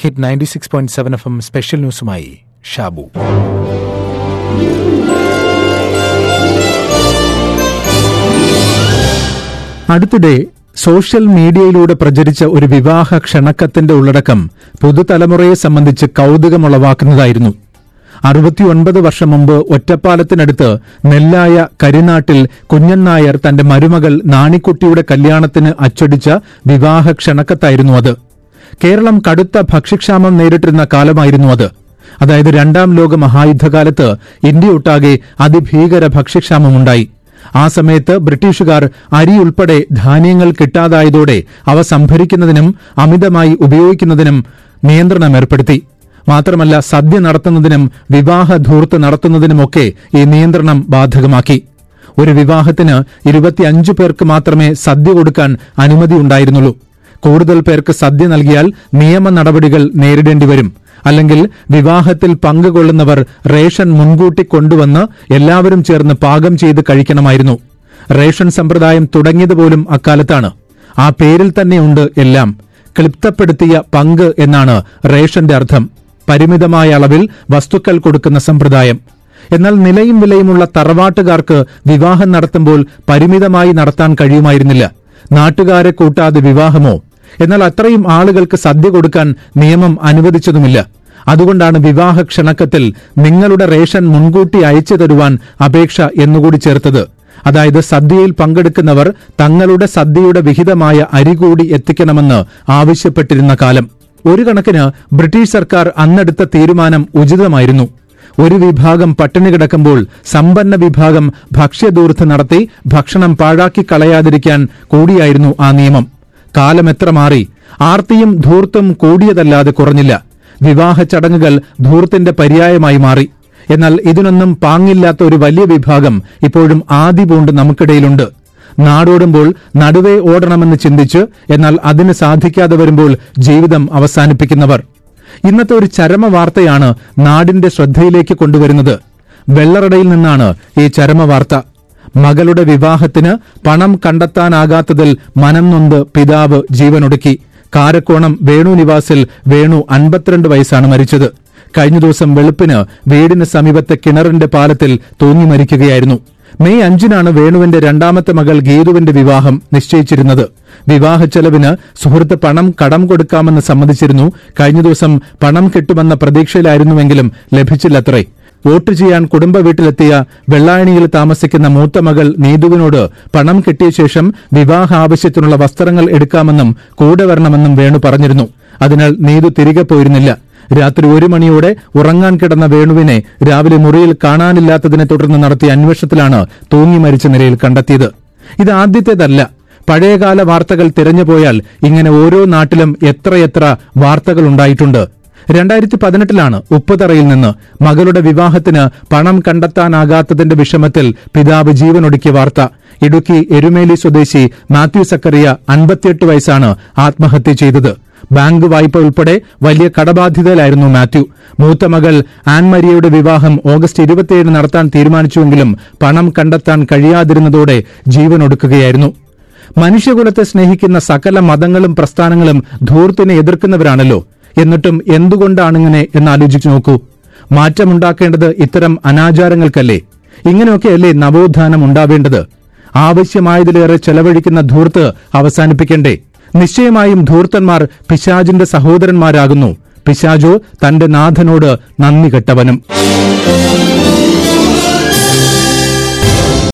hit ninety six point seven F M special ന്യൂസുമായി ഷാബു അടുത്തിടെ social മീഡിയയിലൂടെ പ്രചരിച്ച ഒരു വിവാഹ ക്ഷണക്കത്തിന്റെ ഉള്ളടക്കം പുതുതലമുറയെ സംബന്ധിച്ച് കൌതുകമുളവാക്കുന്നതായിരുന്നു അറുപത്തിയൊൻപത് വർഷം മുമ്പ് ഒറ്റപ്പാലത്തിനടുത്ത് നെല്ലായ കരിനാട്ടിൽ കുഞ്ഞൻ നായർ തന്റെ മരുമകൾ നാണിക്കുട്ടിയുടെ കല്യാണത്തിന് അച്ചടിച്ച വിവാഹ ക്ഷണക്കത്തായിരുന്നു അത് കേരളം കടുത്ത ഭക്ഷ്യക്ഷാമം നേരിട്ടിരുന്ന കാലമായിരുന്നു അത് അതായത് രണ്ടാം ലോക മഹായുദ്ധകാലത്ത് ഇന്ത്യയൊട്ടാകെ അതിഭീകര ഭക്ഷ്യക്ഷാമമുണ്ടായി ആ സമയത്ത് ബ്രിട്ടീഷുകാർ അരി ഉൾപ്പെടെ ധാന്യങ്ങൾ കിട്ടാതായതോടെ അവ സംഭരിക്കുന്നതിനും അമിതമായി ഉപയോഗിക്കുന്നതിനും നിയന്ത്രണം ഏർപ്പെടുത്തി മാത്രമല്ല സദ്യ നടത്തുന്നതിനും വിവാഹ ധൂർത്ത് നടത്തുന്നതിനുമൊക്കെ ഈ നിയന്ത്രണം ബാധകമാക്കി ഒരു വിവാഹത്തിന് ഇരുപത്തിയഞ്ചു പേർക്ക് മാത്രമേ സദ്യ കൊടുക്കാൻ അനുമതിയുണ്ടായിരുന്നുള്ളൂ കൂടുതൽ പേർക്ക് സദ്യ നൽകിയാൽ നിയമ നടപടികൾ നേരിടേണ്ടി വരും അല്ലെങ്കിൽ വിവാഹത്തിൽ പങ്കുകൊള്ളുന്നവർ റേഷൻ മുൻകൂട്ടി കൊണ്ടുവന്ന് എല്ലാവരും ചേർന്ന് പാകം ചെയ്ത് കഴിക്കണമായിരുന്നു റേഷൻ സമ്പ്രദായം തുടങ്ങിയതുപോലും അക്കാലത്താണ് ആ പേരിൽ തന്നെയുണ്ട് എല്ലാം ക്ലിപ്തപ്പെടുത്തിയ പങ്ക് എന്നാണ് റേഷന്റെ അർത്ഥം പരിമിതമായ അളവിൽ വസ്തുക്കൾ കൊടുക്കുന്ന സമ്പ്രദായം എന്നാൽ നിലയും വിലയുമുള്ള തറവാട്ടുകാർക്ക് വിവാഹം നടത്തുമ്പോൾ പരിമിതമായി നടത്താൻ കഴിയുമായിരുന്നില്ല നാട്ടുകാരെ കൂട്ടാതെ വിവാഹമോ എന്നാൽ അത്രയും ആളുകൾക്ക് സദ്യ കൊടുക്കാൻ നിയമം അനുവദിച്ചതുമില്ല അതുകൊണ്ടാണ് വിവാഹ ക്ഷണക്കത്തിൽ നിങ്ങളുടെ റേഷൻ മുൻകൂട്ടി അയച്ചു തരുവാൻ അപേക്ഷ എന്നുകൂടി ചേർത്തത് അതായത് സദ്യയിൽ പങ്കെടുക്കുന്നവർ തങ്ങളുടെ സദ്യയുടെ വിഹിതമായ അരി കൂടി എത്തിക്കണമെന്ന് ആവശ്യപ്പെട്ടിരുന്ന കാലം ഒരു കണക്കിന് ബ്രിട്ടീഷ് സർക്കാർ അന്നെടുത്ത തീരുമാനം ഉചിതമായിരുന്നു ഒരു വിഭാഗം പട്ടിണി കിടക്കുമ്പോൾ സമ്പന്ന വിഭാഗം ഭക്ഷ്യദൂർത്ത് നടത്തി ഭക്ഷണം പാഴാക്കി കളയാതിരിക്കാൻ കൂടിയായിരുന്നു ആ നിയമം കാലം എത്ര മാറി ആർത്തിയും ധൂർത്തും കൂടിയതല്ലാതെ കുറഞ്ഞില്ല വിവാഹ ചടങ്ങുകൾ ധൂർത്തിന്റെ പര്യായമായി മാറി എന്നാൽ ഇതിനൊന്നും പാങ്ങില്ലാത്ത ഒരു വലിയ വിഭാഗം ഇപ്പോഴും ആദി പൂണ്ട് നമുക്കിടയിലുണ്ട് നാടോടുമ്പോൾ നടുവേ ഓടണമെന്ന് ചിന്തിച്ച് എന്നാൽ അതിന് സാധിക്കാതെ വരുമ്പോൾ ജീവിതം അവസാനിപ്പിക്കുന്നവർ ഇന്നത്തെ ഒരു ചരമ വാർത്തയാണ് നാടിന്റെ ശ്രദ്ധയിലേക്ക് കൊണ്ടുവരുന്നത് വെള്ളറടയിൽ നിന്നാണ് ഈ ചരമ വാർത്ത മകളുടെ വിവാഹത്തിന് പണം കണ്ടെത്താനാകാത്തതിൽ മനം നൊന്ത് പിതാവ് ജീവനൊടുക്കി കാരക്കോണം വേണു നിവാസിൽ വേണു അൻപത്തിരണ്ട് വയസ്സാണ് മരിച്ചത് കഴിഞ്ഞ ദിവസം വെളുപ്പിന് വീടിന് സമീപത്തെ കിണറിന്റെ പാലത്തിൽ തൂങ്ങി മരിക്കുകയായിരുന്നു മെയ് അഞ്ചിനാണ് വേണുവിന്റെ രണ്ടാമത്തെ മകൾ ഗീതുവിന്റെ വിവാഹം നിശ്ചയിച്ചിരുന്നത് വിവാഹ ചെലവിന് സുഹൃത്ത് പണം കടം കൊടുക്കാമെന്ന് സമ്മതിച്ചിരുന്നു കഴിഞ്ഞ ദിവസം പണം കിട്ടുമെന്ന പ്രതീക്ഷയിലായിരുന്നുവെങ്കിലും ലഭിച്ചില്ലത്രേ വോട്ട് ചെയ്യാൻ കുടുംബ വീട്ടിലെത്തിയ വെള്ളായണിയിൽ താമസിക്കുന്ന മൂത്ത മകൾ നീതുവിനോട് പണം കിട്ടിയ ശേഷം വിവാഹ ആവശ്യത്തിനുള്ള വസ്ത്രങ്ങൾ എടുക്കാമെന്നും കൂടെ വരണമെന്നും വേണു പറഞ്ഞിരുന്നു അതിനാൽ നീതു തിരികെ പോയിരുന്നില്ല രാത്രി ഒരു മണിയോടെ ഉറങ്ങാൻ കിടന്ന വേണുവിനെ രാവിലെ മുറിയിൽ കാണാനില്ലാത്തതിനെ തുടർന്ന് നടത്തിയ അന്വേഷണത്തിലാണ് തൂങ്ങി മരിച്ച നിലയിൽ കണ്ടെത്തിയത് ഇത് ആദ്യത്തേതല്ല പഴയകാല വാർത്തകൾ തിരഞ്ഞുപോയാൽ ഇങ്ങനെ ഓരോ നാട്ടിലും എത്രയെത്ര വാർത്തകൾ ഉണ്ടായിട്ടുണ്ട് രണ്ടായിരത്തി പതിനെട്ടിലാണ് ഉപ്പുതറയിൽ നിന്ന് മകളുടെ വിവാഹത്തിന് പണം കണ്ടെത്താനാകാത്തതിന്റെ വിഷമത്തിൽ പിതാവ് ജീവനൊടുക്കിയ വാർത്ത ഇടുക്കി എരുമേലി സ്വദേശി മാത്യു സക്കറിയ അൻപത്തിയെട്ട് വയസ്സാണ് ആത്മഹത്യ ചെയ്തത് ബാങ്ക് വായ്പ ഉൾപ്പെടെ വലിയ കടബാധ്യതയിലായിരുന്നു മാത്യു മൂത്ത മകൾ ആൻമരിയയുടെ വിവാഹം ഓഗസ്റ്റ് ഇരുപത്തിയേഴിന് നടത്താൻ തീരുമാനിച്ചുവെങ്കിലും പണം കണ്ടെത്താൻ കഴിയാതിരുന്നതോടെ ജീവനൊടുക്കുകയായിരുന്നു മനുഷ്യകുലത്തെ സ്നേഹിക്കുന്ന സകല മതങ്ങളും പ്രസ്ഥാനങ്ങളും ധൂർത്തിനെ എതിർക്കുന്നവരാണല്ലോ എന്നിട്ടും എന്തുകൊണ്ടാണിങ്ങനെ എന്നാലോചിച്ചു നോക്കൂ മാറ്റമുണ്ടാക്കേണ്ടത് ഇത്തരം അനാചാരങ്ങൾക്കല്ലേ ഇങ്ങനെയൊക്കെയല്ലേ നവോത്ഥാനം ഉണ്ടാവേണ്ടത് ആവശ്യമായതിലേറെ ചെലവഴിക്കുന്ന ധൂർത്ത് അവസാനിപ്പിക്കണ്ടേ നിശ്ചയമായും ധൂർത്തന്മാർ പിശാജിന്റെ സഹോദരന്മാരാകുന്നു പിശാജോ തന്റെ നാഥനോട് നന്ദി കെട്ടവനും